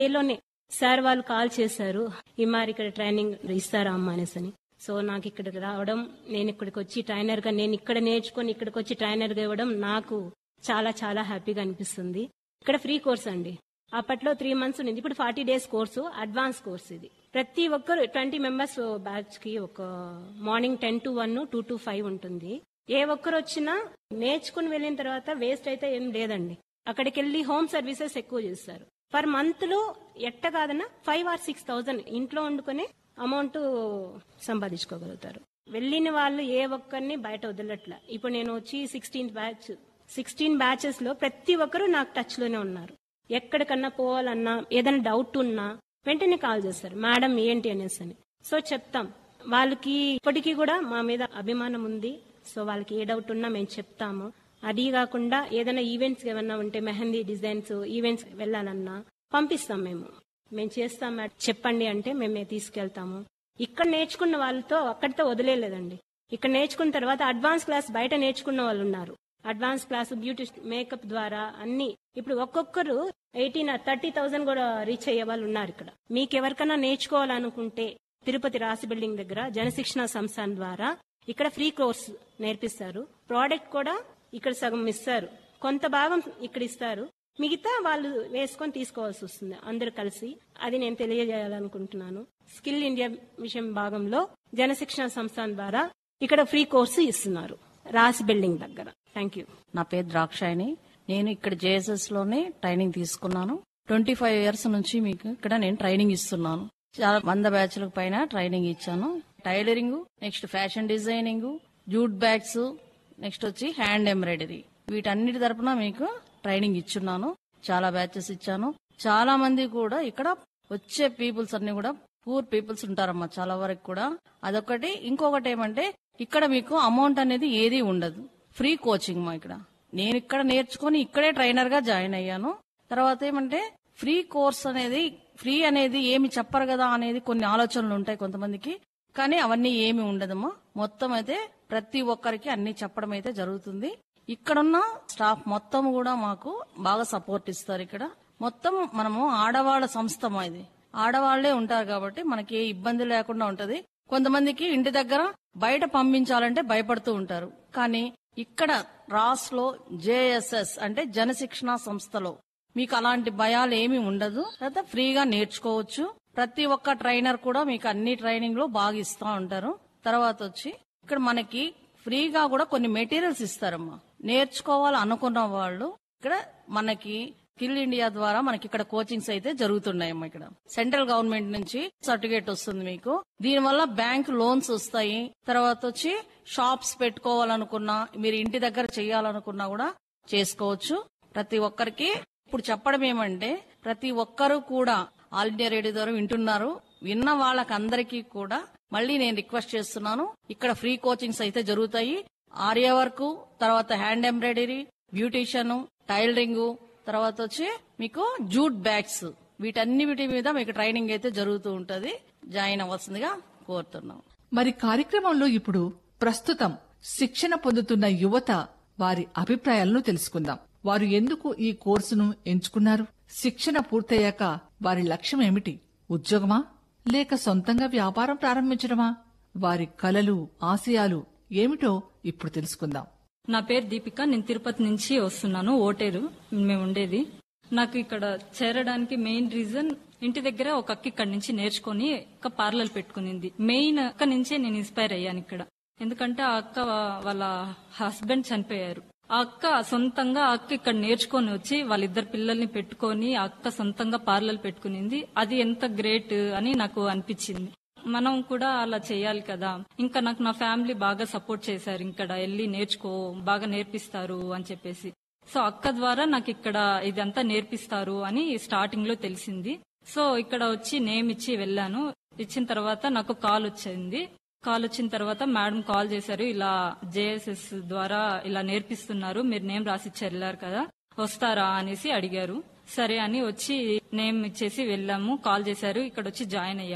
ఏలోనే sir వాళ్ళు call చేశారు ఈ మరి ఇక్కడ ట్రైనింగ్ ఇస్తారా అమ్మా అనేసి అని సో నాకు ఇక్కడికి రావడం నేను ఇక్కడికి వచ్చి ట్రైనర్ గా నేను ఇక్కడ నేర్చుకొని ఇక్కడికి వచ్చి ట్రైనర్ గా ఇవ్వడం నాకు చాలా చాలా హ్యాపీగా అనిపిస్తుంది ఇక్కడ ఫ్రీ కోర్స్ అండి అప్పట్లో త్రీ మంత్స్ ఉంది ఇప్పుడు forty days course advance course ఇది ప్రతి ఒక్కరు ట్వంటీ మెంబర్స్ బ్యాచ్ కి ఒక morning ten to one two to five ఉంటుంది ఏ ఒక్కరు వచ్చినా నేర్చుకుని వెళ్ళిన తర్వాత వేస్ట్ అయితే ఏం లేదండి అక్కడికి వెళ్ళి హోమ్ సర్వీసెస్ ఎక్కువ చేస్తారు పర్ మంత్ లో ఎట్ట కాదన్నా ఫైవ్ ఆర్ సిక్స్ థౌసండ్ ఇంట్లో వండుకొని అమౌంట్ సంపాదించుకోగలుగుతారు వెళ్ళిన వాళ్ళు ఏ ఒక్కరిని బయట వదలట్ల ఇప్పుడు నేను వచ్చి సిక్స్టీన్త్ బ్యాచ్ సిక్స్టీన్ బ్యాచెస్ లో ప్రతి ఒక్కరు నాకు టచ్ లోనే ఉన్నారు ఎక్కడికన్నా పోవాలన్నా ఏదైనా డౌట్ ఉన్నా వెంటనే కాల్ చేస్తారు మేడం ఏంటి అనేసి అని సో చెప్తాం వాళ్ళకి ఇప్పటికీ కూడా మా మీద అభిమానం ఉంది సో వాళ్ళకి ఏ డౌట్ ఉన్నా మేము చెప్తాము అది కాకుండా ఏదైనా ఈవెంట్స్ ఏమన్నా ఉంటే మెహందీ డిజైన్స్ ఈవెంట్స్ వెళ్ళాలన్నా పంపిస్తాం మేము మేము చేస్తాం మేడం చెప్పండి అంటే మేమే తీసుకెళ్తాము ఇక్కడ నేర్చుకున్న వాళ్ళతో అక్కడితో వదిలేలేదండి ఇక్కడ నేర్చుకున్న తర్వాత అడ్వాన్స్ క్లాస్ బయట నేర్చుకున్న వాళ్ళు ఉన్నారు అడ్వాన్స్ క్లాస్ బ్యూటీ మేకప్ ద్వారా అన్ని ఇప్పుడు ఒక్కొక్కరు ఎయిటీన్ థర్టీ థౌసండ్ కూడా రీచ్ అయ్యే వాళ్ళు ఉన్నారు ఇక్కడ మీకు ఎవరికైనా నేర్చుకోవాలనుకుంటే తిరుపతి రాసి బిల్డింగ్ దగ్గర జనశిక్షణ సంస్థాన్ ద్వారా ఇక్కడ ఫ్రీ కోర్స్ నేర్పిస్తారు ప్రోడక్ట్ కూడా ఇక్కడ సగం ఇస్తారు కొంత భాగం ఇక్కడ ఇస్తారు మిగతా వాళ్ళు వేసుకొని తీసుకోవాల్సి వస్తుంది అందరు కలిసి అది నేను తెలియజేయాలనుకుంటున్నాను స్కిల్ ఇండియా విషయం భాగంలో జనశిక్షణ సంస్థాన్ ద్వారా ఇక్కడ ఫ్రీ కోర్సు ఇస్తున్నారు రాసి బిల్డింగ్ దగ్గర థ్యాంక్ యూ నా పేరు ద్రాక్షాయని నేను ఇక్కడ జేఎస్ఎస్ లోనే ట్రైనింగ్ తీసుకున్నాను ట్వంటీ ఫైవ్ ఇయర్స్ నుంచి మీకు ఇక్కడ నేను ట్రైనింగ్ ఇస్తున్నాను చాలా వంద బ్యాచ్లకు పైన ట్రైనింగ్ ఇచ్చాను tailoring next fashion designing jute bags next వచ్చి హ్యాండ్ ఎంబ్రాయిడరీ వీటన్నిటి తరపున మీకు ట్రైనింగ్ ఇచ్చున్నాను చాలా బ్యాచెస్ ఇచ్చాను చాలా మంది కూడా ఇక్కడ వచ్చే పీపుల్స్ అన్ని కూడా పూర్ పీపుల్స్ ఉంటారమ్మా చాలా వరకు కూడా అదొకటి ఇంకొకటి ఏమంటే ఇక్కడ మీకు అమౌంట్ అనేది ఏది ఉండదు ఫ్రీ కోచింగ్ మా ఇక్కడ నేను ఇక్కడ నేర్చుకొని ఇక్కడే ట్రైనర్ గా జాయిన్ అయ్యాను తర్వాత ఏమంటే ఫ్రీ కోర్స్ అనేది ఫ్రీ అనేది ఏమి చెప్పరు కదా అనేది కొన్ని ఆలోచనలు ఉంటాయి కొంతమందికి కానీ అవన్నీ ఏమి ఉండదమ్మా మొత్తం అయితే ప్రతి ఒక్కరికి అన్ని చెప్పడం అయితే జరుగుతుంది ఇక్కడున్న స్టాఫ్ మొత్తం కూడా మాకు బాగా సపోర్ట్ ఇస్తారు ఇక్కడ మొత్తం మనము ఆడవాళ్ళ సంస్థ మా ఇది ఆడవాళ్లే ఉంటారు కాబట్టి మనకి ఏ ఇబ్బంది లేకుండా ఉంటది కొంతమందికి ఇంటి దగ్గర బయట పంపించాలంటే భయపడుతూ ఉంటారు కానీ ఇక్కడ రాస్ లో జేఎస్ఎస్ అంటే జనశిక్షణ సంస్థలో మీకు అలాంటి భయాలు ఏమీ ఉండదు తర్వాత ఫ్రీగా నేర్చుకోవచ్చు ప్రతి ఒక్క ట్రైనర్ కూడా మీకు అన్ని ట్రైనింగ్ లో బాగా ఇస్తా ఉంటారు తర్వాత వచ్చి ఇక్కడ మనకి ఫ్రీగా కూడా కొన్ని మెటీరియల్స్ ఇస్తారమ్మా నేర్చుకోవాలి అనుకున్న వాళ్ళు ఇక్కడ మనకి స్కిల్ ఇండియా ద్వారా మనకి ఇక్కడ కోచింగ్స్ అయితే జరుగుతున్నాయమ్మా ఇక్కడ సెంట్రల్ గవర్నమెంట్ నుంచి సర్టిఫికేట్ వస్తుంది మీకు దీని వల్ల బ్యాంక్ లోన్స్ వస్తాయి తర్వాత వచ్చి షాప్స్ పెట్టుకోవాలనుకున్నా మీరు ఇంటి దగ్గర చేయాలనుకున్నా కూడా చేసుకోవచ్చు ప్రతి ఒక్కరికి ఇప్పుడు చెప్పడం ఏమంటే ప్రతి ఒక్కరూ కూడా ఆల్ ఇండియా రేడియో ద్వారా వింటున్నారు విన్న వాళ్ళకందరికీ కూడా మళ్ళీ నేను రిక్వెస్ట్ చేస్తున్నాను ఇక్కడ ఫ్రీ కోచింగ్స్ అయితే జరుగుతాయి ఆర్య వర్క్ తర్వాత హ్యాండ్ ఎంబ్రాయిడరీ బ్యూటీషియన్ టైలరింగ్ తర్వాత వచ్చి మీకు జూట్ బ్యాగ్స్ వీటన్నిటి మీద మీకు ట్రైనింగ్ అయితే జరుగుతూ ఉంటది జాయిన్ అవ్వాల్సిందిగా కోరుతున్నాం మరి కార్యక్రమంలో ఇప్పుడు ప్రస్తుతం శిక్షణ పొందుతున్న యువత వారి అభిప్రాయాలను తెలుసుకుందాం వారు ఎందుకు ఈ కోర్సును ఎంచుకున్నారు శిక్షణ పూర్తయ్యాక వారి లక్ష్యం ఏమిటి ఉద్యోగమా లేక సొంతంగా వ్యాపారం ప్రారంభించడమా వారి కలలు ఆశయాలు ఏమిటో ఇప్పుడు తెలుసుకుందాం నా పేరు దీపిక నేను తిరుపతి నుంచి వస్తున్నాను ఓటేరు మేము ఉండేది నాకు ఇక్కడ చేరడానికి మెయిన్ రీజన్ ఇంటి దగ్గర ఒక అక్క ఇక్కడ నుంచి నేర్చుకొని ఒక పార్లర్ పెట్టుకునింది మెయిన్ అక్క నుంచే నేను ఇన్స్పైర్ అయ్యాను ఇక్కడ ఎందుకంటే ఆ అక్క వాళ్ళ హస్బెండ్ చనిపోయారు ఆ అక్క సొంతంగా ఆ అక్క ఇక్కడ నేర్చుకొని వచ్చి వాళ్ళిద్దరు పిల్లల్ని పెట్టుకొని ఆ అక్క సొంతంగా పార్లర్ పెట్టుకునింది అది ఎంత గ్రేట్ అని నాకు అనిపించింది మనం కూడా అలా చేయాలి కదా ఇంకా నాకు నా ఫ్యామిలీ బాగా సపోర్ట్ చేశారు ఇక్కడ వెళ్ళి నేర్చుకో బాగా నేర్పిస్తారు అని చెప్పేసి సో అక్క ద్వారా నాకు ఇక్కడ ఇదంతా నేర్పిస్తారు అని స్టార్టింగ్ లో తెలిసింది సో ఇక్కడ వచ్చి నేమ్ ఇచ్చి వెళ్ళాను ఇచ్చిన తర్వాత నాకు కాల్ వచ్చింది కాల్ వచ్చిన తర్వాత మేడం కాల్ చేశారు ఇలా జేఎస్ఎస్ ద్వారా ఇలా నేర్పిస్తున్నారు మీరు నేమ్ రాసిచ్చి వెళ్ళారు కదా వస్తారా అనేసి అడిగారు సరే అని వచ్చి నేమ్ ఇచ్చేసి వెళ్ళాము కాల్ చేశారు ఇక్కడ వచ్చి జాయిన్ అయ్యాము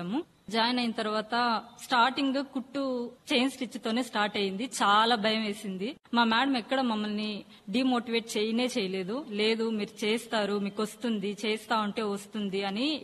జాయిన్ అయిన తర్వాత స్టార్టింగ్ కుట్టు చైన్ స్టిచ్ తోనే స్టార్ట్ అయింది చాలా భయం వేసింది మా మేడం ఎక్కడ మమ్మల్ని డిమోటివేట్ చేయనే చేయలేదు లేదు మీరు చేస్తారు మీకు వస్తుంది చేస్తా ఉంటే వస్తుంది అని